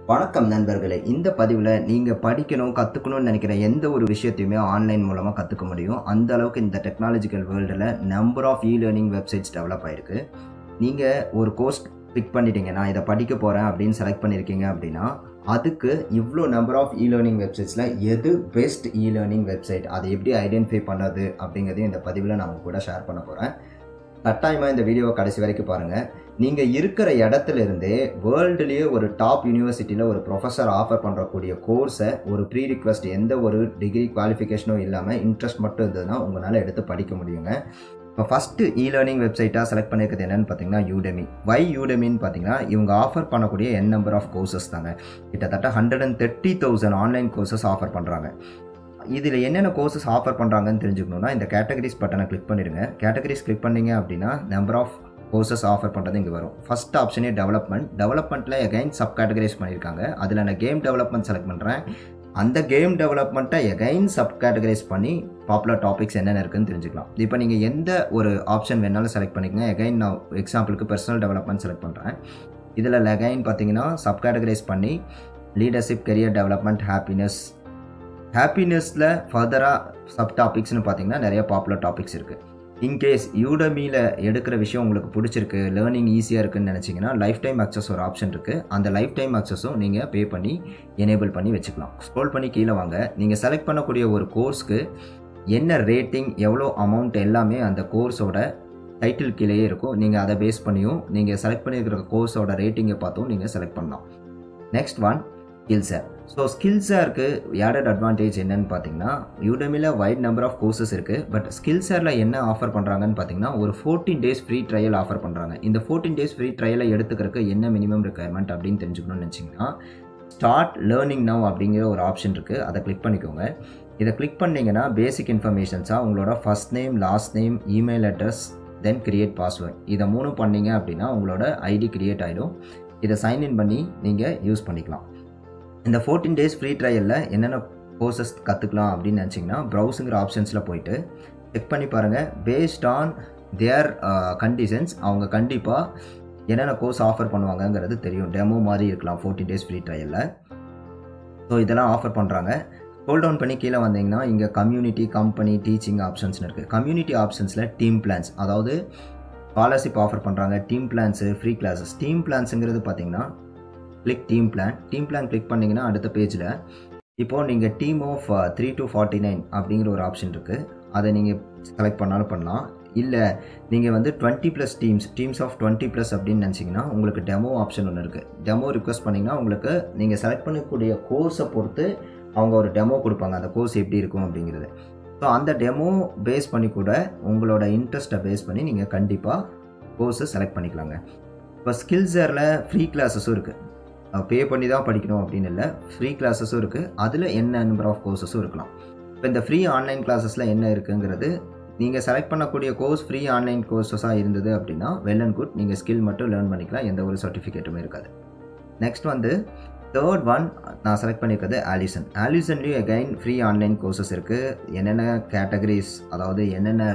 வணக்கம் நண்பர்களே இந்த பதிவில் நீங்கள் படிக்கணும் கற்றுக்கணும்னு நினைக்கிற எந்த ஒரு விஷயத்தையுமே ஆன்லைன் மூலமாக கற்றுக்க முடியும் அந்த அளவுக்கு இந்த டெக்னாலஜிக்கல் வேர்ல்டில் number of e learning websites develop ஆயிருக்கு நீங்கள் ஒரு கோர்ஸ் பிக் பண்ணிட்டீங்க நான் இதை படிக்க போகிறேன் அப்படின்னு செலக்ட் பண்ணியிருக்கீங்க அப்படின்னா அதுக்கு இவ்வளோ நம்பர் ஆஃப் இ லேர்னிங் வெப்சைட்ஸில் எது பெஸ்ட் இ லேர்னிங் வெப்சைட் அதை எப்படி ஐடென்டிஃபை பண்ணுறது அப்படிங்கிறதையும் இந்த பதிவில் நான் உங்க கூட ஷேர் பண்ண போகிறேன் கட்டாயமாக இந்த வீடியோவை கடைசி வரைக்கும் பாருங்கள் நீங்கள் இருக்கிற இடத்துல இருந்தே வேர்ல்டுலேயே ஒரு டாப் யூனிவர்சிட்டியில் ஒரு ப்ரொஃபஸர் ஆஃபர் பண்ணுறக்கூடிய கோர்ஸை ஒரு ப்ரீ ரிக்வஸ்ட் எந்த ஒரு டிகிரி குவாலிஃபிகேஷனும் இல்லாமல் இன்ட்ரெஸ்ட் மட்டும் இருந்ததுன்னா உங்களால் எடுத்து படிக்க முடியுங்க இப்போ ஃபஸ்ட்டு இ லேர்னிங் வெப்சைட்டாக செலக்ட் பண்ணியிருக்கிறது என்னென்னு பார்த்தீங்கன்னா யூடெமி வை யூடெமின்னு பார்த்தீங்கன்னா இவங்க ஆஃபர் பண்ணக்கூடிய என் நம்பர் ஆஃப் கோர்சஸ் தாங்க கிட்டத்தட்ட hundred and thirty thousand online courses offer பண்ணுறாங்க இதில் என்னென்ன கோர்சஸ் ஆஃபர் பண்ணுறாங்கன்னு தெரிஞ்சுக்கணுன்னா இந்த கேட்டகரிஸ் பட்டனை கிளிக் பண்ணிடுங்க கேட்டகரிஸ் கிளிக் பண்ணீங்க அப்படின்னா நம்பர் ஆஃப் கோர்சஸ் ஆஃபர் பண்ணுறது இங்கே வரும் ஃபஸ்ட் ஆப்ஷனே டெவலப்மெண்ட் டெவலப்மெண்ட்டில் எகைன் சப் கேட்டகரிஸ் பண்ணியிருக்காங்க அதில் நான் கேம் டெவலப்மெண்ட் செலக்ட் பண்ணுறேன் அந்த கேம் டெவலப்மெண்ட்டை எகைன் சப் கேட்டகரைஸ் பண்ணி பாப்புலர் டாபிக்ஸ் என்னென்ன இருக்குன்னு தெரிஞ்சுக்கலாம் இப்போ நீங்கள் எந்த ஒரு ஆப்ஷன் வேணாலும் செலக்ட் பண்ணிக்கங்க எகைன் நான் எக்ஸாம்பிளுக்கு பர்சனல் டெவலப்மெண்ட் செலக்ட் பண்ணுறேன் இதில் எகைன் பார்த்தீங்கன்னா சப் கேட்டகரைஸ் பண்ணி லீடர்ஷிப் கெரியர் டெவலப்மெண்ட் ஹாப்பினஸ் ஹாப்பினஸில் ஃபர்தராக சப் டாபிக்ஸ்னு பார்த்தீங்கன்னா நிறைய பாப்புலர் டாபிக்ஸ் இருக்குது இன்கேஸ் யூடமியில் எடுக்கிற விஷயம் உங்களுக்கு பிடிச்சிருக்கு லேர்னிங் ஈஸியாக இருக்குன்னு நினச்சிங்கன்னா லைஃப் டைம் அக்சஸ் ஒரு ஆப்ஷன் இருக்குது அந்த லைஃப் டைம் அக்சஸும் நீங்கள் பே பண்ணி எனேபிள் பண்ணி வச்சுக்கலாம் ஸ்க்ரோல் பண்ணி கீழே வாங்க நீங்கள் செலக்ட் பண்ணக்கூடிய ஒரு கோர்ஸ்க்கு என்ன ரேட்டிங் எவ்வளோ அமௌண்ட் எல்லாமே அந்த கோர்ஸோட டைட்டில் கீழேயே இருக்கும் நீங்கள் அதை பேஸ் பண்ணியும் நீங்கள் செலக்ட் பண்ணியிருக்கிற கோர்ஸோட ரேட்டிங்கை பார்த்தும் நீங்கள் செலக்ட் பண்ணலாம் நெக்ஸ்ட் ஒன் ஸ்கில்ஸர் ஸோ ஸ்கில்ஸருக்கு ஆடட் அட்வான்டேஜ் என்னன்னு பார்த்தீங்கன்னா யூடமியில் வைட் நம்பர் ஆஃப் கோர்சஸ் இருக்குது பட் ஸ்கில்ஸரில் என்ன ஆஃபர் பண்ணுறாங்கன்னு பார்த்தீங்கன்னா ஒரு fourteen days free trial offer பண்ணுறாங்க இந்த ஃபோர்டீன் டேஸ் ஃப்ரீ ட்ரையலை எடுத்துக்கிறதுக்கு என்ன மினிமம் ரெக்குயர்மெண்ட் அப்படின்னு தெரிஞ்சுக்கணும்னு நினச்சிங்கன்னா ஸ்டார்ட் லேர்னிங் நவ் அப்படிங்கிற ஒரு ஆப்ஷன் இருக்குது அதை கிளிக் பண்ணிக்கோங்க இதை கிளிக் பண்ணிங்கன்னா பேசிக் இன்ஃபர்மேஷன்ஸாக உங்களோட first name last name email address then create password இதை மூணும் பண்ணீங்க அப்படின்னா உங்களோட ஐடி கிரியேட் ஆகிடும் இதை சைன்இன் பண்ணி நீங்கள் யூஸ் பண்ணிக்கலாம் இந்த ஃபோர்டீன் டேஸ் ஃப்ரீ ட்ரையலில் என்னென்ன கோர்சஸ் கற்றுக்கலாம் அப்படின்னு நினச்சிங்கன்னா ப்ரௌஸுங்கிற ஆப்ஷன்ஸில் போயிட்டு செக் பண்ணி பாருங்கள் பேஸ்ட் ஆன் தேர் கண்டிஷன்ஸ் அவங்க கண்டிப்பாக என்னென்ன கோர்ஸ் ஆஃபர் பண்ணுவாங்கங்கிறது தெரியும் டெமோ மாதிரி இருக்கலாம் ஃபோர்டீன் டேஸ் ஃப்ரீ ட்ரையலில் ஸோ இதெல்லாம் ஆஃபர் பண்ணுறாங்க ஸ்க்ரோல் டவுன் பண்ணி கீழே வந்தீங்கன்னா இங்கே கம்யூனிட்டி கம்பெனி டீச்சிங் ஆப்ஷன்ஸ்னு இருக்குது கம்யூனிட்டி ஆப்ஷன்ஸில் டீம் பிளான்ஸ் அதாவது ஸ்காலர்ஷிப் ஆஃபர் பண்ணுறாங்க team plans free classes team பிளான்ஸுங்கிறது பார்த்தீங்கன்னா click team plan team plan click பண்ணிங்கன்னா அடுத்த பேஜில் இப்போது நீங்கள் team of three to forty nine அப்படிங்கிற ஒரு ஆப்ஷன் இருக்குது அதை நீங்கள் செலக்ட் பண்ணாலும் பண்ணலாம் இல்லை நீங்கள் வந்து twenty plus teams teams of twenty plus அப்படின்னு நினச்சிங்கன்னா உங்களுக்கு டெமோ ஆப்ஷன் ஒன்று இருக்குது டெமோ ரிக்வஸ்ட் பண்ணிங்கன்னா உங்களுக்கு நீங்கள் செலக்ட் பண்ணக்கூடிய கோர்ஸை பொறுத்து அவங்க ஒரு டெமோ கொடுப்பாங்க அந்த கோர்ஸ் எப்படி இருக்கும் அப்படிங்கிறது ஸோ அந்த டெமோ பேஸ் பண்ணி கூட உங்களோட இன்ட்ரெஸ்ட்டை பேஸ் பண்ணி நீங்கள் கண்டிப்பாக கோர்ஸை செலக்ட் பண்ணிக்கலாங்க இப்போ ஸ்கில்ஸரில் ஃப்ரீ கிளாஸஸும் இருக்குது பே பண்ணி தான் படிக்கணும் அப்படின்னு இல்லை ஃப்ரீ கிளாஸஸும் இருக்குது அதில் என்ன நம்பர் ஆஃப் கோர்சஸும் இருக்கலாம் இப்போ இந்த ஃப்ரீ ஆன்லைன் கிளாஸஸில் என்ன இருக்குங்கிறது நீங்கள் செலக்ட் பண்ணக்கூடிய கோர்ஸ் ஃப்ரீ ஆன்லைன் கோர்சஸாக இருந்தது அப்படின்னா வெல் அண்ட் குட் நீங்கள் ஸ்கில் மட்டும் லேர்ன் பண்ணிக்கலாம் எந்த ஒரு சர்டிஃபிகேட்டுமே இருக்காது நெக்ஸ்ட் வந்து தேர்ட் ஒன் நான் செலக்ட் பண்ணியிருக்கிறது ஆலிசன் ஆலிசன்லேயும் அகைன் ஃப்ரீ ஆன்லைன் கோர்சஸ் இருக்குது என்னென்ன கேட்டகரிஸ் அதாவது என்னென்ன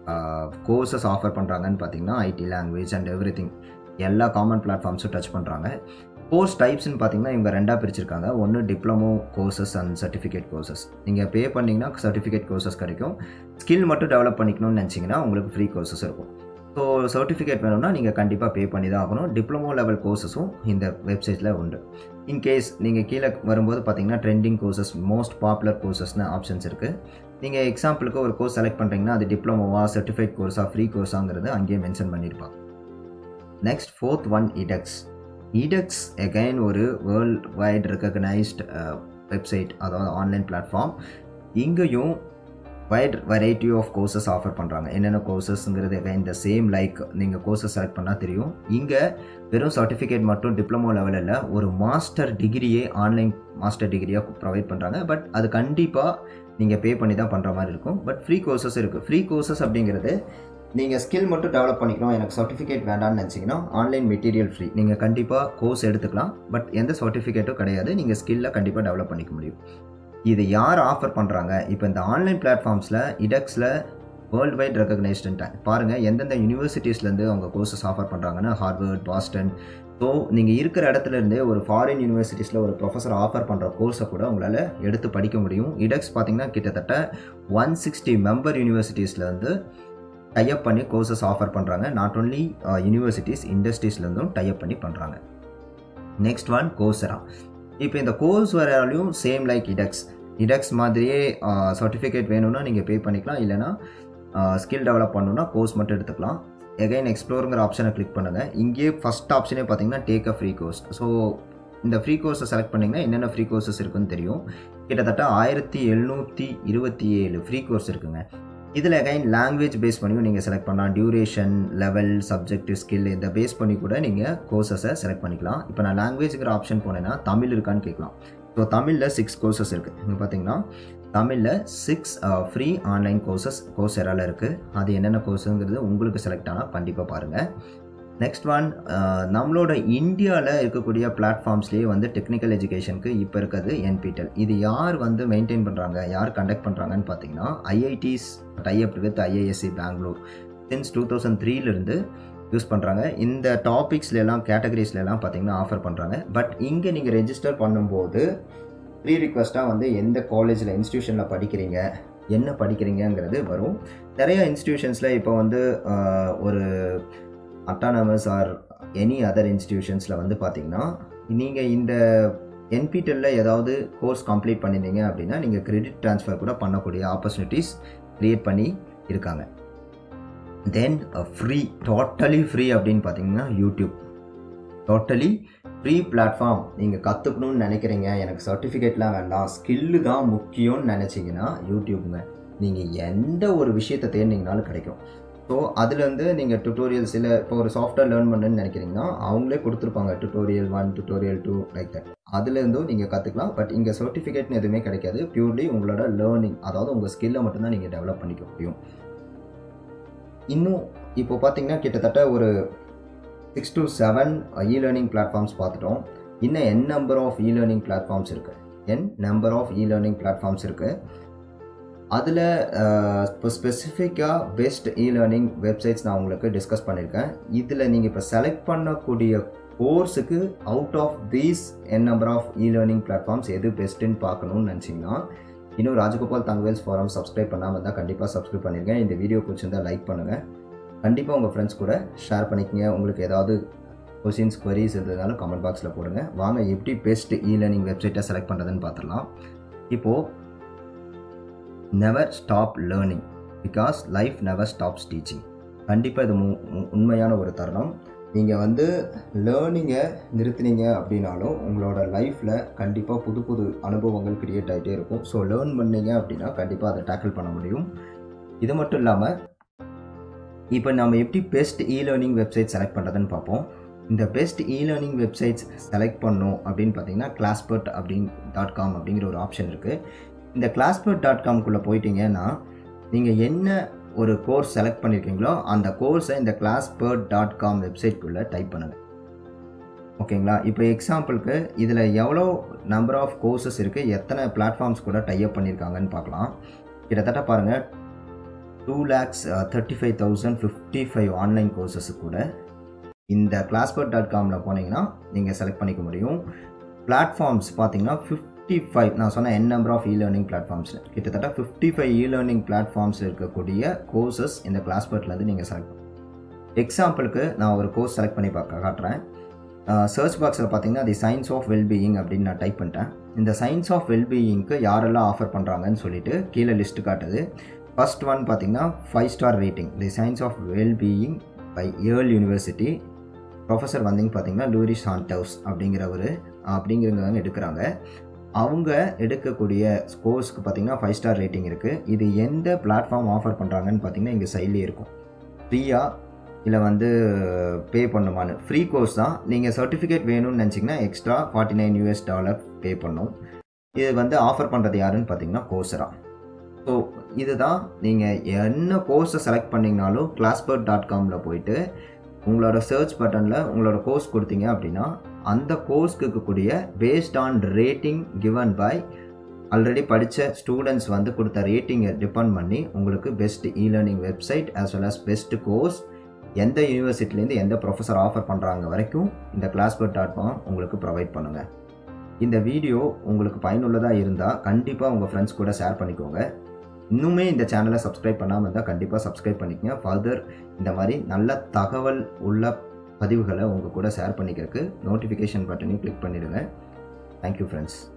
கோர்சஸ் ஆஃபர் பண்ணுறாங்கன்னு பார்த்தீங்கன்னா IT language and everything எல்லா காமன் பிளாட்ஃபார்ம்ஸும் டச் பண்ணுறாங்க கோர்ஸ் டைப்ஸ்னு பார்த்தீங்கன்னா இவங்க ரெண்டாக பிரிச்சிருக்காங்க ஒன்று diploma courses and certificate courses நீங்கள் பே பண்ணிங்கன்னா சர்டிஃபிகேட் கோர்சஸ் கிடைக்கும் ஸ்கில் மட்டும் டெவலப் பண்ணிக்கணும்னு நினச்சிங்கன்னா உங்களுக்கு ஃப்ரீ கோர்சஸ் இருக்கும் ஸோ சர்டிஃபிகேட் வேணும்னா நீங்கள் கண்டிப்பாக பே பண்ணி தான் ஆகணும் டிப்ளமோ லெவல் கோர்சஸும் இந்த வெப்சைட்டில் உண்டு இன்கேஸ் நீங்கள் கீழே வரும்போது பார்த்தீங்கன்னா ட்ரெண்டிங் கோர்சஸ் மோஸ்ட் பாப்புலர் கோர்சஸ்னு ஆப்ஷன்ஸ் இருக்குது நீங்கள் எக்ஸாம்பிளுக்கு ஒரு கோர்ஸ் செலக்ட் பண்ணுறீங்கன்னா அது டிப்ளமோவா சர்டிஃபைட் கோர்ஸா ஃப்ரீ கோர்ஸாங்கிறது அங்கேயே மென்ஷன் பண்ணியிருப்பாங்க next fourth one edX edX again ஒரு வேர்ல்ட் வைட் ரெக்கக்னைஸ்ட் வெப்சைட் அதாவது ஆன்லைன் பிளாட்ஃபார்ம் இங்கேயும் wide variety of courses offer பண்ணுறாங்க என்னென்ன கோர்சஸ்ங்கிறது எகைன் த சேம் லைக் நீங்கள் கோர்சஸ் செலக்ட் பண்ணால் தெரியும் இங்கே வெறும் சர்டிஃபிகேட் மட்டும் டிப்ளமோ லெவலில் ஒரு மாஸ்டர் டிகிரியே ஆன்லைன் மாஸ்டர் டிகிரியாக ப்ரொவைட் பண்ணுறாங்க பட் அது கண்டிப்பாக நீங்கள் பே பண்ணி தான் பண்ணுற மாதிரி இருக்கும் பட் ஃப்ரீ கோர்சஸ் இருக்குது ஃப்ரீ கோர்சஸ் அப்படிங்கிறது நீங்கள் ஸ்கில் மட்டும் டெவலப் பண்ணிக்கணும் எனக்கு சர்டிஃபிகேட் வேண்டாம்னு நினச்சிங்கன்னா ஆன்லைன் மெட்டீரியல் ஃப்ரீ நீங்கள் கண்டிப்பாக கோர்ஸ் எடுத்துக்கலாம் பட் எந்த சர்டிஃபிகேட்டும் கிடையாது நீங்கள் ஸ்கில்லை கண்டிப்பாக டெவலப் பண்ணிக்க முடியும் இது யார் ஆஃபர் பண்ணுறாங்க இப்போ இந்த ஆன்லைன் பிளாட்ஃபார்ம்ஸில் இடெக்ஸில் வேர்ல்டு வைட் ரெக்கக்னைஸ்டுன்ட்டேன் பாருங்கள் எந்தெந்த யூனிவர்சிட்டிஸ்லேருந்து அவங்க கோர்சஸ் ஆஃபர் பண்ணுறாங்கன்னா ஹார்வர்ட் பாஸ்டன் ஸோ நீங்கள் இருக்கிற இடத்துல இருந்தே ஒரு ஃபாரின் யூனிவர்சிட்டிஸில் ஒரு ப்ரொஃபஸர் ஆஃபர் பண்ணுற கோர்ஸை கூட உங்களால் எடுத்து படிக்க முடியும் இடெக்ஸ் பார்த்தீங்கன்னா கிட்டத்தட்ட ஒன் சிக்ஸ்டி மெம்பர் யூனிவர்சிட்டிஸில் வந்து டைப் பண்ணி கோர்சஸ் ஆஃபர் பண்ணுறாங்க நாட் ஓன்லி யூனிவர்சிட்டிஸ் இண்டஸ்ட்ரீஸ்லேருந்தும் டைப் பண்ணி பண்ணுறாங்க நெக்ஸ்ட் ஒன் கோர்ஸரா இப்போ இந்த கோர்ஸ் வரையாலையும் சேம் லைக் இடெக்ஸ் இடெக்ஸ் மாதிரியே சர்டிஃபிகேட் வேணும்னா நீங்கள் பே பண்ணிக்கலாம் இல்லைனா ஸ்கில் டெவலப் பண்ணணும்னா கோர்ஸ் மட்டும் எடுத்துக்கலாம் எகைன் எக்ஸ்ப்ளோருங்கிற ஆப்ஷனை கிளிக் பண்ணுங்கள் இங்கேயே ஃபஸ்ட் ஆப்ஷனே பார்த்தீங்கன்னா take a free course so இந்த ஃப்ரீ கோர்ஸை செலக்ட் பண்ணிங்கன்னா என்னென்ன ஃப்ரீ கோர்சஸ் இருக்குன்னு தெரியும் கிட்டத்தட்ட ஆயிரத்தி எழுநூற்றி இருபத்தி ஏழு ஃப்ரீ கோர்ஸ் இருக்குங்க இதில் அகைன் லாங்குவேஜ் பேஸ் பண்ணியும் நீங்கள் செலக்ட் பண்ணலாம் டியூரேஷன் லெவல் சப்ஜெக்ட் ஸ்கில் இதை பேஸ் பண்ணி கூட நீங்கள் கோர்சஸை செலக்ட் பண்ணிக்கலாம் இப்போ நான் லாங்குவேஜுங்கிற ஆப்ஷன் போனேன்னா தமிழ் இருக்கான்னு கேட்கலாம் ஸோ தமிழில் சிக்ஸ் கோர்சஸ் இருக்குது இங்கே பார்த்தீங்கன்னா தமிழில் six free online courses course எரால இருக்குது அது என்னென்ன கோர்ஸுங்கிறது உங்களுக்கு செலக்ட் ஆனால் கண்டிப்பாக பாருங்கள் நெக்ஸ்ட் ஒன் நம்மளோட இந்தியாவில் இருக்கக்கூடிய பிளாட்ஃபார்ம்ஸ்லேயே வந்து டெக்னிக்கல் எஜுகேஷனுக்கு இப்போ இருக்கிறது என்பிடெல் இது யார் வந்து மெயின்டைன் பண்ணுறாங்க யார் கண்டக்ட் பண்ணுறாங்கன்னு பார்த்தீங்கன்னா IITs type with IISc Bangalore since two thousand த்ரீலேருந்து யூஸ் பண்ணுறாங்க இந்த டாபிக்ஸ்ல எல்லாம் கேட்டகரிஸ்ல எல்லாம் பார்த்தீங்கன்னா ஆஃபர் பண்ணுறாங்க பட் இங்கே நீங்கள் ரெஜிஸ்டர் பண்ணும்போது ப்ரீ ரிக்வஸ்ட்டாக வந்து எந்த காலேஜில் இன்ஸ்டியூஷனில் படிக்கிறீங்க என்ன படிக்கிறீங்கங்கிறது வரும் நிறைய இன்ஸ்டியூஷன்ஸில் இப்போ வந்து ஒரு அட்டானமஸ் ஆர் எனி அதர் இன்ஸ்டியூஷன்ஸில் வந்து பார்த்தீங்கன்னா நீங்கள் இந்த என்பிடெல்லில் ஏதாவது கோர்ஸ் கம்ப்ளீட் பண்ணியிருந்தீங்க அப்படின்னா நீங்கள் கிரெடிட் ட்ரான்ஸ்ஃபர் கூட பண்ணக்கூடிய ஆப்பர்ச்சுனிட்டிஸ் க்ரியேட் பண்ணி இருக்காங்க தென் ஃப்ரீ டோட்டலி ஃப்ரீ அப்படின்னு பார்த்தீங்கன்னா யூடியூப் டோட்டலி ஃப்ரீ பிளாட்ஃபார்ம் நீங்கள் கற்றுக்கணும்னு நினைக்கிறீங்க எனக்கு சர்டிஃபிகேட்லாம் வேண்டாம் ஸ்கில்லு தான் முக்கியம்னு நினச்சிங்கன்னா யூடியூப்புங்க நீங்கள் எந்த ஒரு விஷயத்தை தேடினீங்கனாலும் கிடைக்கும் ஸோ அதுலேருந்து நீங்கள் டுட்டோரியல்ஸ் இல்லை இப்போ ஒரு சாஃப்ட்வேர் லேர்ன் பண்ணுன்னு நினைக்கிறீங்கன்னா அவங்களே கொடுத்துருப்பாங்க tutorial one tutorial two like that அதுலேருந்தும் நீங்கள் கற்றுக்கலாம் பட் இங்கே சர்டிஃபிகேட்னு எதுவுமே கிடைக்காது பியூர்லி உங்களோட லேர்னிங் அதாவது உங்கள் ஸ்கில்லை மட்டும்தான் நீங்கள் டெவலப் பண்ணிக்க முடியும் இன்னும் இப்போ பார்த்தீங்கன்னா கிட்டத்தட்ட ஒரு six to seven e learning platforms பார்த்துட்டோம் இன்னும் N number of e learning platforms இருக்குது N number of e learning platforms இருக்குது அதில் இப்போ ஸ்பெசிஃபிக்காக பெஸ்ட் இ லேர்னிங் வெப்சைட்ஸ் நான் உங்களுக்கு டிஸ்கஸ் பண்ணியிருக்கேன் இதில் நீங்கள் இப்போ செலக்ட் பண்ணக்கூடிய கோர்ஸுக்கு out of these N number of e learning platforms எது பெஸ்ட்டுன்னு பார்க்கணுன்னு நினச்சிங்கன்னா இன்னும் ராஜகோபால் தங்கவேல்ஸ் ஃபாரம் சப்ஸ்கிரைப் பண்ணாமல் இருந்தால் கண்டிப்பாக சப்ஸ்கிரைப் பண்ணிருங்க இந்த வீடியோ பிடிச்சிருந்தா லைக் பண்ணுங்கள் கண்டிப்பாக உங்கள் ஃப்ரெண்ட்ஸ் கூட ஷேர் பண்ணிக்கங்க உங்களுக்கு ஏதாவது கொஷின்ஸ் queries இருந்ததுனாலும் கமெண்ட் பாக்ஸில் போடுங்க வாங்க எப்படி பெஸ்ட் இ லேர்னிங் வெப்சைட்டை செலக்ட் பண்ணுறதுன்னு பார்த்துடலாம் இப்போது never stop learning because life never stops teaching கண்டிப்பாக இது மு- மு- உண்மையான ஒரு தருணம் நீங்கள் வந்து லேர்னிங்கை நிறுத்துனீங்க அப்படின்னாலும் உங்களோட லைஃப்பில் கண்டிப்பாக புது புது அனுபவங்கள் கிரியேட் ஆகிட்டே இருக்கும் ஸோ லேர்ன் பண்ணீங்க அப்படின்னா கண்டிப்பாக அதை டேக்கிள் பண்ண முடியும் இது மட்டும் இல்லாமல் இப்போ நம்ம எப்படி best e learning website select பண்ணுறதுன்னு பார்ப்போம் இந்த best e learning websites select பண்ணோம் அப்படின்னு பார்த்தீங்கன்னா கிளாஸ்பர்ட் அப்படின் டாட் காம் அப்படிங்கிற ஒரு ஆப்ஷன் இருக்குது இந்த கிளாஸ்பர்ட் டாட் காம்குள்ளே போயிட்டீங்கன்னா நீங்கள் என்ன ஒரு கோர்ஸ் செலக்ட் பண்ணியிருக்கீங்களோ அந்த கோர்ஸை இந்த கிளாஸ்பர்ட் டாட் காம் வெப்சைட்குள்ளே டைப் பண்ணுங்கள் ஓகேங்களா இப்போ எக்ஸாம்பிளுக்கு இதில் எவ்வளோ நம்பர் ஆஃப் கோர்சஸ் இருக்குது எத்தனை பிளாட்ஃபார்ம்ஸ் கூட டைப் பண்ணியிருக்காங்கன்னு பார்க்கலாம் கிட்டத்தட்ட பாருங்கள் two lakhs thirty five thousand fifty five online courses கூட இந்த கிளாஸ்பர்ட் டாட் காமில் போனீங்கன்னா நீங்கள் செலக்ட் பண்ணிக்க முடியும் பிளாட்ஃபார்ம்ஸ் பார்த்தீங்கன்னா ஃபிஃப்டி ஃபைவ் நான் சொன்ன N number of e learning platforms கிட்டத்தட்ட fifty five e learning platforms இருக்கக்கூடிய கோர்சஸ் இந்த கிளாஸ்பர்ட்லேருந்து நீங்கள் செலக்ட் எக்ஸாம்பிளுக்கு நான் ஒரு கோர்ஸ் செலக்ட் பண்ணி பார்க்க காட்டுறேன் சர்ச் பாக்ஸில் பார்த்தீங்கன்னா தி சயின்ஸ் ஆஃப் வெல்பீயிங் அப்படின்னு நான் டைப் பண்ணிட்டேன் இந்த சயின்ஸ் ஆஃப் வெல்பீயிங்க்கு யாரெல்லாம் ஆஃபர் பண்ணுறாங்கன்னு சொல்லிட்டு கீழே லிஸ்ட் காட்டுது ஃபர்ஸ்ட் ஒன் பார்த்தீங்கன்னா five star rating the science of wellbeing by Yale university professor வந்தீங்க பார்த்தீங்கன்னா லூரி சாண்டவுஸ் அப்படிங்கிறவர் அப்படிங்கிறவங்க எடுக்கிறாங்க அவங்க எடுக்கக்கூடிய கோர்ஸ்க்கு பார்த்தீங்கன்னா ஃபைவ் ஸ்டார் ரேட்டிங் இருக்குது இது எந்த பிளாட்ஃபார்ம் ஆஃபர் பண்ணுறாங்கன்னு பார்த்தீங்கன்னா இங்கே சைட்லேயே இருக்கும் ஃப்ரீயாக இல்லை வந்து பே பண்ணுமான்னு ஃப்ரீ கோர்ஸ் தான் நீங்கள் சர்டிஃபிகேட் வேணும்னு நினச்சிங்கன்னா extra forty nine US dollar pay பண்ணும் இது வந்து ஆஃபர் பண்ணுறது யாருன்னு பார்த்தீங்கன்னா கோர்ஸரா ஸோ இதுதான் நீங்கள் என்ன கோர்ஸை செலக்ட் பண்ணிங்கனாலும் கிளாஸ்பர்ட் டாட் காமில் போயிட்டு உங்களோட சர்ச் பட்டனில் உங்களோட கோர்ஸ் கொடுத்தீங்க அப்படின்னா அந்த கோர்ஸ்க்கு இருக்கக்கூடிய based on rating given by already படித்த ஸ்டூடெண்ட்ஸ் வந்து கொடுத்த ரேட்டிங்கை டிபெண்ட் பண்ணி உங்களுக்கு best e learning website as well as best course எந்த யூனிவர்சிட்டிலேருந்து எந்த ப்ரொஃபஸர் ஆஃபர் பண்ணுறாங்க வரைக்கும் இந்த கிளாஸ்பர்ட் டாட் காம் உங்களுக்கு ப்ரொவைட் பண்ணுங்கள் இந்த வீடியோ உங்களுக்கு பயனுள்ளதாக இருந்தால் கண்டிப்பாக உங்கள் ஃப்ரெண்ட்ஸ் கூட ஷேர் பண்ணிக்கோங்க இன்னுமே இந்த சேனலை சப்ஸ்கிரைப் பண்ணாமல் இருந்தால் கண்டிப்பாக சப்ஸ்கிரைப் பண்ணிக்கங்க ஃபர்தர் இந்த மாதிரி நல்ல தகவல் உள்ள பதிவுகளை உங்கள் கூட ஷேர் பண்ணிக்கிறதுக்கு நோட்டிஃபிகேஷன் பட்டனையும் கிளிக் பண்ணிடுங்க தேங்க்யூ ஃப்ரெண்ட்ஸ்